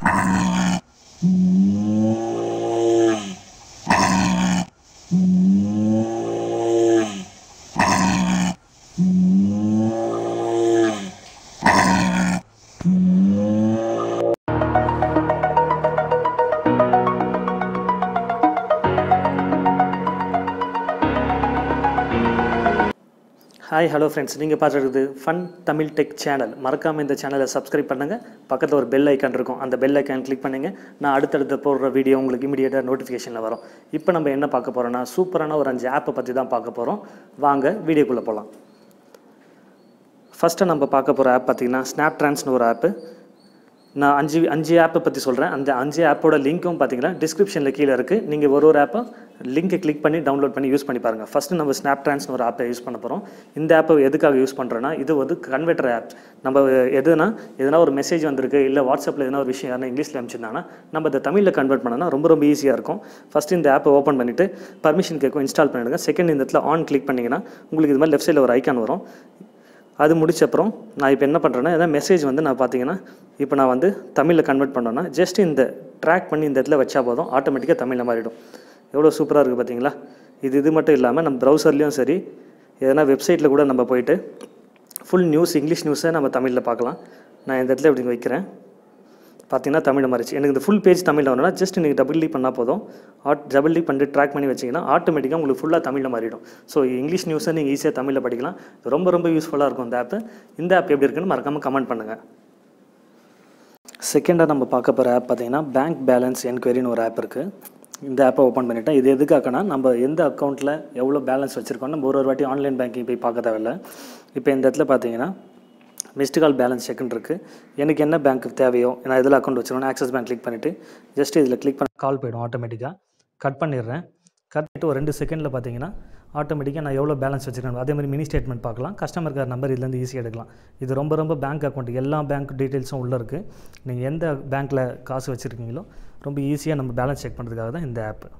hi hello friends நீங்கள் பார்த்துருக்குது fun Tamil tech channel மறக்காமல் இந்த சேனலை சப்ஸ்கிரைப் பண்ணுங்கள் பக்கத்தில் ஒரு பெல் ஐக்கான் இருக்கும் அந்த பெல் ஐக்கான் கிளிக் பண்ணுங்கள் நான் அடுத்தடுத்து போடுற வீடியோ உங்களுக்கு இமீடியட்டாக நோட்டிஃபிகேஷனில் வரும் இப்போ நம்ம என்ன பார்க்க போகிறோம்னா சூப்பரான ஒரு அஞ்சு ஆப்பை பற்றி தான் பார்க்க போகிறோம் வாங்க வீடியோக்குள்ளே போகலாம் ஃபஸ்ட்டு நம்ம பார்க்க போகிற ஆப் பார்த்தீங்கன்னா ஸ்னாப் ட்ரான்ஸ்னு ஒரு ஆப்பு நான் அஞ்சு அஞ்சு ஆப்பை பற்றி சொல்கிறேன் அந்த அஞ்சு ஆப்போட லிங்க்கும் பார்த்தீங்கன்னா டிஸ்கிரிப்ஷனில் கீழே இருக்குது நீங்கள் ஒரு ஒரு ஆப்பை லிங்கை கிளிக் பண்ணி டவுன்லோட் பண்ணி யூஸ் பண்ணி பாருங்கள் ஃபஸ்ட்டு நம்ம ஸ்னாப் ட்ரான்ஸ்னு ஒரு ஆப்பை யூஸ் பண்ண போகிறோம் இந்த ஆப்பை எதுக்காக யூஸ் பண்ணுறோன்னா இது வந்து கன்வெர்டர் ஆப் நம்ம எதுனா எதனா ஒரு மெசேஜ் வந்திருக்கு இல்லை வாட்ஸ்அப்பில் எதனா ஒரு விஷயம் யாரும் இங்கிலீஷில் அனுப்பிச்சிருந்தாங்கன்னா நம்ம இதை தமிழில் கன்வெர்ட் பண்ணோன்னா ரொம்ப ரொம்ப ஈஸியாக இருக்கும் ஃபஸ்ட்டு இந்த ஆப்பை ஓப்பன் பண்ணிவிட்டு பர்மிஷன் கேட்கும் இன்ஸ்டால் பண்ணிவிடுங்க செகண்ட் இந்த இடத்துல ஆன் கிளிக் பண்ணிங்கன்னா உங்களுக்கு இது மாதிரி லெஃப்ட் சைடில் ஒரு ஐக்கான் வரும் அது முடிச்ச அப்புறம் நான் இப்போ என்ன பண்ணுறேன்னா எதாவது மெசேஜ் வந்து நான் பார்த்தீங்கன்னா இப்போ நான் வந்து தமிழில் கன்வெர்ட் பண்ணோன்னா ஜஸ்ட் இந்த ட்ராக் பண்ணி இந்த இடத்துல வச்சா போதும் ஆட்டோமேட்டிக்காக தமிழில் மாறிடும் எவ்வளோ சூப்பராக இருக்குது பார்த்தீங்களா இது இது மட்டும் இல்லாமல் நம்ம ப்ரௌசர்லேயும் சரி எதனா வெப்சைட்டில் கூட நம்ம போயிட்டு ஃபுல் நியூஸ் இங்கிலீஷ் நியூஸை நம்ம தமிழில் பார்க்கலாம் நான் இந்த இடத்துல இப்படி வைக்கிறேன் பார்த்தீங்கன்னா தமிழில் மாறிச்சு எனக்கு இந்த ஃபுல் பேஜ் தமிழில் வரணும்னா ஜஸ்ட் நீங்கள் டபுள் லீக் பண்ணால் போதும் ஆட் டபுள் லீக் பண்ணிட்டு ட்ராக் பண்ணி வச்சிங்கன்னா ஆட்டோமேட்டிக்காக உங்களுக்கு ஃபுல்லாக தமிழில் மாறிடும் ஸோ இங்கிலீஷ் நியூஸை நீங்கள் ஈஸியாக தமிழில் படிக்கலாம் ரொம்ப ரொம்ப யூஸ்ஃபுல்லாக இருக்கும் இந்த ஆப்பு இந்த ஆப் எப்படி இருக்குன்னு மறக்காமல் கமெண்ட் பண்ணுங்கள் செகண்டாக நம்ம பார்க்க போகிற ஆப் பார்த்தீங்கன்னா பேங்க் பேலன்ஸ் என்கொயரின்னு ஒரு ஆப் இருக்குது இந்த ஆப்பை ஓப்பன் பண்ணிட்டேன் இது எதுக்காகனா நம்ம எந்த அக்கௌண்ட்டில் எவ்வளோ பேலன்ஸ் வச்சுருக்கோம் நம்ம ஒரு ஒரு வாட்டி ஆன்லைன் பேங்கிங் போய் பார்க்க தேவையில்ல இப்போ இந்த இடத்துல பார்த்தீங்கன்னா மிஸ்டு கால் பேலன்ஸ் செக்னு இருக்குது எனக்கு என்ன பேங்க் தேவையோ நான் எதில் அக்கௌண்ட் வச்சுருக்கோம் ஆக்சஸ் பேங்க் கிளிக் பண்ணிவிட்டு ஜஸ்ட் இதில் கிளிக் பண்ண கால் போயிடும் ஆட்டோமேட்டிக்காக கட் பண்ணிடுறேன் கட் பண்ணிட்டு ஒரு ரெண்டு செகண்டில் பார்த்தீங்கன்னா ஆட்டோமேட்டிக்காக நான் எவ்வளோ பேலன்ஸ் வச்சுருக்கேன் அதே மாதிரி மினி ஸ்டேட்மெண்ட் பார்க்கலாம் கஸ்டமர் கேர் நம்பர் இதுலேருந்து ஈஸியாக எடுக்கலாம் இது ரொம்ப ரொம்ப பேங்க் அக்கௌண்ட் எல்லா பேங்க் டீட்டெயில்ஸும் உள்ளே இருக்குது நீங்கள் எந்த பேங்க்கில் காசு வச்சுருக்கீங்களோ ரொம்ப ஈஸியாக நம்ம பேலன்ஸ் செக் பண்ணுறதுக்காக தான் இந்த ஆப்பு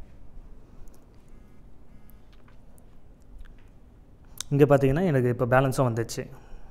இங்கே பார்த்தீங்கன்னா எனக்கு இப்போ பேலன்ஸும் வந்துச்சு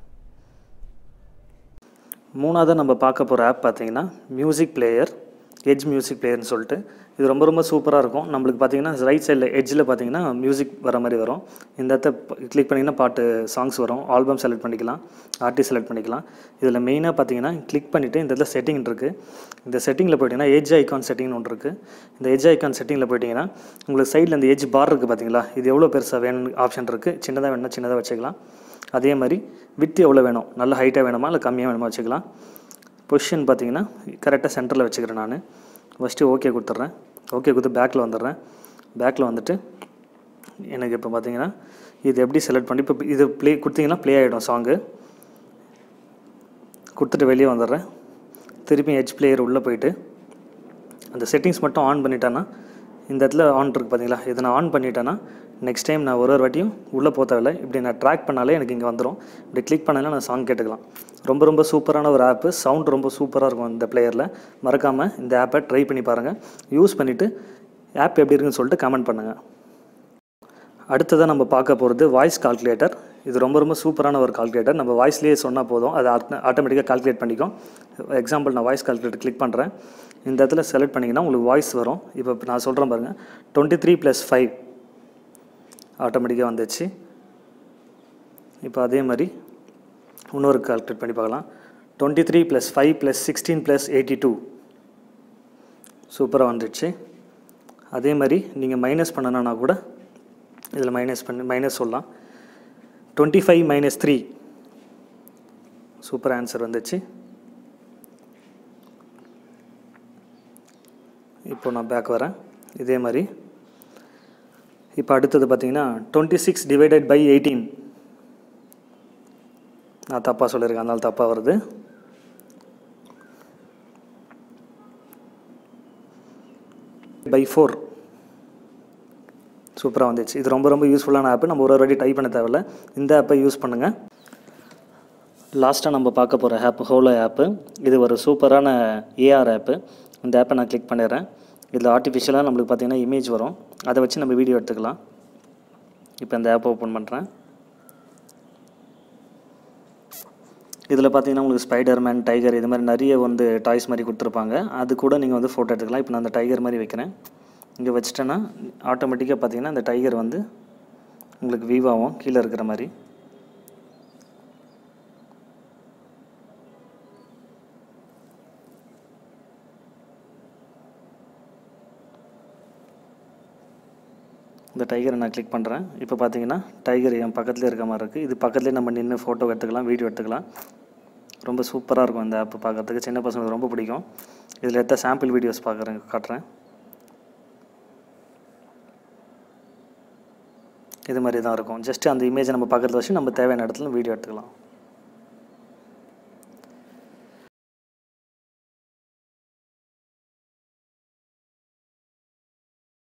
மூணாவது நம்ம பார்க்க போகிற ஆப் பார்த்தீங்கன்னா மியூசிக் பிளேயர் எட்ஜ் மியூசிக் பிளேயர்னு சொல்லிட்டு இது ரொம்ப ரொம்ப சூப்பராக இருக்கும் நம்மளுக்கு பார்த்தீங்கன்னா ரைட் சைடில் எட்ஜில் பார்த்தீங்கன்னா மியூசிக் வர மாதிரி வரும் இந்த இடத்த கிளிக் பண்ணிங்கன்னா பாட்டு சாங்ஸ் வரும் ஆல்பம் செலக்ட் பண்ணிக்கலாம் ஆர்டிஸ்ட் செலக்ட் பண்ணிக்கலாம் இதில் மெயினாக பார்த்தீங்கன்னா கிளிக் பண்ணிவிட்டு இந்த இடத்துல செட்டிங் இருக்குது இந்த செட்டிங்கில் போயிட்டீங்கன்னா எஜ் ஐகான் செட்டிங்னு ஒன்று இருக்குது இந்த எஜ் ஐகான் செட்டிங்கில் போயிட்டீங்கன்னா உங்களுக்கு சைடில் இந்த எஜ் பார் இருக்குது பார்த்தீங்களா இது எவ்வளோ பெருசாக வேணும் ஆப்ஷன் இருக்குது சின்னதாக வேணும்னா சின்னதாக வச்சுக்கலாம் அதே மாதிரி வித்து எவ்வளோ வேணும் நல்ல ஹைட்டாக வேணுமா இல்லை கம்மியாக வேணுமா வச்சுக்கலாம் பொசிஷன் பார்த்தீங்கன்னா கரெக்டாக சென்டரில் வச்சுக்கிறேன் நான் ஃபஸ்ட்டு ஓகே கொடுத்துட்றேன் ஓகே கொடுத்து பேக்கில் வந்துடுறேன் பேக்கில் வந்துட்டு எனக்கு இப்போ பார்த்தீங்கன்னா இது எப்படி செலக்ட் பண்ணி இப்போ இது ப்ளே கொடுத்தீங்கன்னா ப்ளே ஆகிடும் சாங்கு கொடுத்துட்டு வெளியே வந்துடுறேன் திருப்பி ஹெச் பிளேயர் உள்ளே போயிட்டு அந்த செட்டிங்ஸ் மட்டும் ஆன் பண்ணிட்டேன்னா இந்த இடத்துல ஆன் இருக்குது பார்த்தீங்களா இதை நான் ஆன் பண்ணிட்டேன்னா நெக்ஸ்ட் டைம் நான் ஒரு ஒரு வாட்டியும் உள்ளே போக தேவையில்ல இப்படி நான் ட்ராக் பண்ணாலே எனக்கு இங்கே வந்துடும் இப்படி கிளிக் பண்ணாலே நான் சாங் கேட்டுக்கலாம் ரொம்ப ரொம்ப சூப்பரான ஒரு ஆப்பு சவுண்ட் ரொம்ப சூப்பராக இருக்கும் இந்த பிளேயரில் மறக்காமல் இந்த ஆப்பை ட்ரை பண்ணி பாருங்கள் யூஸ் பண்ணிவிட்டு ஆப் எப்படி இருக்குன்னு சொல்லிட்டு கமெண்ட் பண்ணுங்கள் அடுத்ததாக நம்ம பார்க்க போகிறது வாய்ஸ் கால்குலேட்டர் இது ரொம்ப ரொம்ப சூப்பரான ஒரு கால்குலேட்டர் நம்ம வாய்ஸ்லேயே சொன்னால் போதும் அது ஆட்டோமேட்டிக்காக கால்குலேட் பண்ணிக்கும் எக்ஸாம்பிள் நான் வாய்ஸ் கால்குலேட்டர் கிளிக் பண்ணுறேன் இந்த இடத்துல செலக்ட் பண்ணிங்கன்னா உங்களுக்கு வாய்ஸ் வரும் இப்போ நான் சொல்கிறேன் பாருங்கள் டுவெண்ட்டி த்ரீ ப்ளஸ் ஃபைவ் ஆட்டோமேட்டிக்காக வந்துச்சு இப்போ அதே மாதிரி இன்னொரு கால்குலேட் பண்ணி பார்க்கலாம் twenty three plus five plus sixteen plus eighty two சூப்பராக வந்துடுச்சு அதே மாதிரி நீங்கள் மைனஸ் பண்ணணுன்னா கூட இதில் மைனஸ் பண்ணி மைனஸ் சொல்லலாம் twenty five minus three super answer வந்துச்சு இப்போ நான் பேக் வரேன் இதே மாதிரி இப்போ அடுத்தது பார்த்தீங்கன்னா twenty six divided by eighteen நான் தப்பாக சொல்லியிருக்கேன் அதனால தப்பாக வருது பை ஃபோர் சூப்பராக வந்துச்சு இது ரொம்ப ரொம்ப யூஸ்ஃபுல்லான ஆப்பு நம்ம ஒரு ஒரு வாட்டி டைப் பண்ண தேவையில்ல இந்த ஆப்பை யூஸ் பண்ணுங்கள் லாஸ்ட்டாக நம்ம பார்க்க போகிற ஆப் ஹோலோ ஆப்பு இது ஒரு சூப்பரான ஏஆர் ஆப்பு இந்த ஆப்பை நான் கிளிக் பண்ணிடுறேன் இதில் ஆர்டிஃபிஷியலாக நம்மளுக்கு பார்த்தீங்கன்னா இமேஜ் வரும் அதை வச்சு நம்ம வீடியோ எடுத்துக்கலாம் இப்போ இந்த ஆப்பை ஓப்பன் பண்ணுறேன் இதில் பார்த்தீங்கன்னா உங்களுக்கு ஸ்பைடர்மேன் டைகர் இது மாதிரி நிறைய வந்து டாய்ஸ் மாதிரி கொடுத்துருப்பாங்க அது கூட நீங்கள் வந்து ஃபோட்டோ எடுத்துக்கலாம் இப்போ நான் அந்த டைகர் மாதிரி வைக்கிறேன் இங்கே வச்சிட்டேன்னா ஆட்டோமேட்டிக்காக பார்த்தீங்கன்னா அந்த டைகர் வந்து உங்களுக்கு வியூ ஆகும் கீழே இருக்கிற மாதிரி இந்த டைகரை நான் கிளிக் பண்ணுறேன் இப்போ பார்த்தீங்கன்னா டைகர் என் பக்கத்துலேயே இருக்க மாதிரி இருக்குது இது பக்கத்துலேயே நம்ம நின்று ஃபோட்டோ எடுத்துக்கலாம் வீடியோ எடுத்துக்கலாம் ரொம்ப சூப்பராக இருக்கும் இந்த ஆப் பார்க்குறதுக்கு சின்ன பசங்களுக்கு ரொம்ப பிடிக்கும் இதில் எடுத்த சாம்பிள் வீடியோஸ் பார்க்குறேன் காட்டுறேன் இது மாதிரி தான் இருக்கும் ஜஸ்ட் அந்த இமேஜை நம்ம பக்கத்தில் வச்சு நம்ம தேவையான இடத்துல வீடியோ எடுத்துக்கலாம்